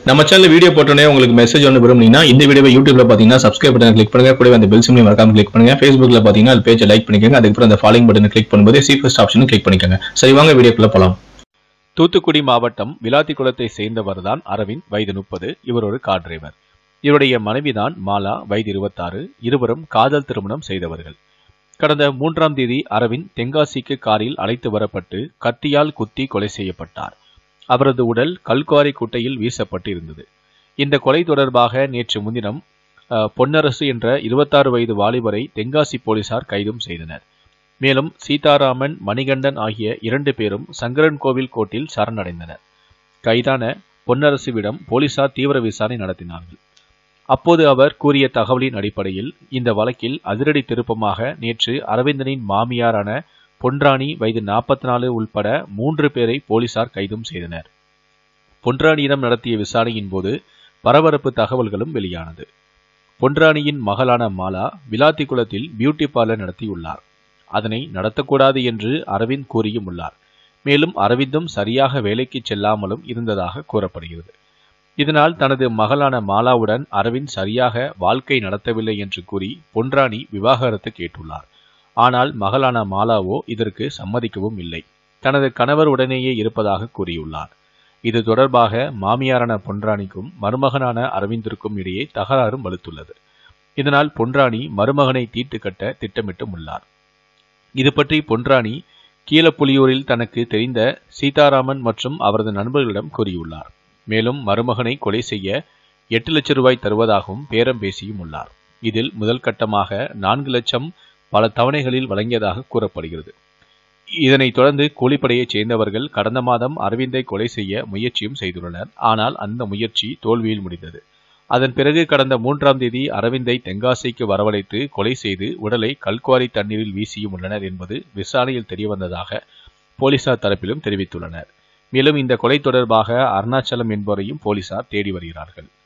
நம்ம channel video போட்டோன்னே உங்களுக்கு மெசேஜ் ஒன்று விரும்புனீங்கன்னா இந்த வீடியோவை யூடியூப்ல பார்த்தீங்கன்னா சப்ஸ்கிரைப் பட்டன் கிளிக் பண்ணுங்க கூடவே அந்த பெல் சிம்லையும் மறக்காம கிளிக் பண்ணுங்க ஃபேஸ்புக்ல பார்த்தீங்கன்னா அது பேஜை லைக் பண்ணிக்கோங்க அதுக்கப்புறம் அந்த ஃபாலோயிங் பட்டனை கிளிக் பண்ணும்போது சி ஃபர்ஸ்ட் ஆப்ஷனும் கிளிக் பண்ணிக்கோங்க சரி வாங்க வீடியோக்குள்ள போலாம் தூத்துக்குடி மாவட்டம் விளாத்திக்குளத்தை சேர்ந்தவர்தான் அரவிந்த் வயது முப்பது இவர் ஒரு கார் டிரைவர் இவருடைய மனைவிதான் மாலா வயது இருபத்தாறு இருவரும் காதல் திருமணம் செய்தவர்கள் கடந்த மூன்றாம் தேதி அரவிந்த் தென்காசிக்கு காரில் அழைத்து வரப்பட்டு கத்தியால் குத்தி கொலை செய்யப்பட்டார் அவரது உடல் கல்குவாரி குட்டையில் வீசப்பட்டு இருந்தது இந்த கொலை தொடர்பாக நேற்று முன்தினம் அஹ், பொன்னரசு என்ற இருபத்தாறு வயது வாலிபரை தென்காசி போலீசார் கைதும் செய்தனர் மேலும் சீதாராமன் மணிகண்டன் ஆகிய இரண்டு பேரும் சங்கரன் கோவில் கோர்ட்டில் சரணடைந்தனர் கைதான பொன்னரசுவிடம் போலீசார் தீவிர விசாரணை நடத்தினார்கள் அப்போது அவர் கூறிய தகவலின் அடிப்படையில் இந்த வழக்கில் அதிரடி திருப்பமாக நேற்று அரவிந்தனின் மாமியாரான பொன்ராணி வயது நாற்பத்தி நாலு உள்பட மூன்று பேரை போலீசார் கைதும் செய்தனர் பொன்ராணியிடம் நடத்திய விசாரணையின் போது பரபரப்பு தகவல்களும் வெளியானது பொன்ராணியின் மகளான மாலா விளாத்திக்குளத்தில் பியூட்டி பார்லர் நடத்தியுள்ளார் அதனை நடத்தக்கூடாது என்று அரவிந்த் கூறியும் உள்ளார் மேலும் அரவிந்தும் சரியாக வேலைக்கு செல்லாமலும் இருந்ததாக கூறப்படுகிறது இதனால் தனது மகளான மாலாவுடன் அரவிந்த் சரியாக வாழ்க்கை நடத்தவில்லை என்று கூறி பொன்ராணி விவாகரத்து கேட்டுள்ளார் ஆனால் மகளான மாலாவோ இதற்கு சம்மதிக்கவும் இல்லை தனது கணவர் உடனேயே இருப்பதாக கூறியுள்ளார் இது தொடர்பாக மாமியாரான பொன்ராணிக்கும் மருமகனான அரவிந்திற்கும் இடையே தகராறும் வலுத்துள்ளது இதனால் பொன்ராணி மருமகனை தீர்த்து கட்ட திட்டமிட்டும் உள்ளார் இது பற்றி பொன்ராணி கீழப்புலியூரில் தனக்கு தெரிந்த சீதாராமன் மற்றும் அவரது நண்பர்களிடம் கூறியுள்ளார் மேலும் மருமகனை கொலை செய்ய எட்டு லட்சம் ரூபாய் தருவதாகவும் பேரம் பேசியும் உள்ளார் இதில் முதல் கட்டமாக நான்கு லட்சம் பல தவணைகளில் வழங்கியதாக கூறப்படுகிறது இதனைத் தொடர்ந்து கூலிப்படையைச் சேர்ந்தவர்கள் கடந்த மாதம் அரவிந்தை கொலை செய்ய முயற்சியும் செய்துள்ளனர் ஆனால் அந்த முயற்சி தோல்வியில் முடிந்தது அதன் பிறகு கடந்த மூன்றாம் தேதி அரவிந்தை தென்காசிக்கு வரவழைத்து கொலை செய்து உடலை கல்குவாரி தண்ணீரில் வீசியும் உள்ளனர் என்பது விசாரணையில் தெரியவந்ததாக போலீசார் தரப்பிலும் தெரிவித்துள்ளனர் மேலும் இந்த கொலை தொடர்பாக அருணாச்சலம் என்பவரையும் போலீசார் தேடி வருகிறார்கள்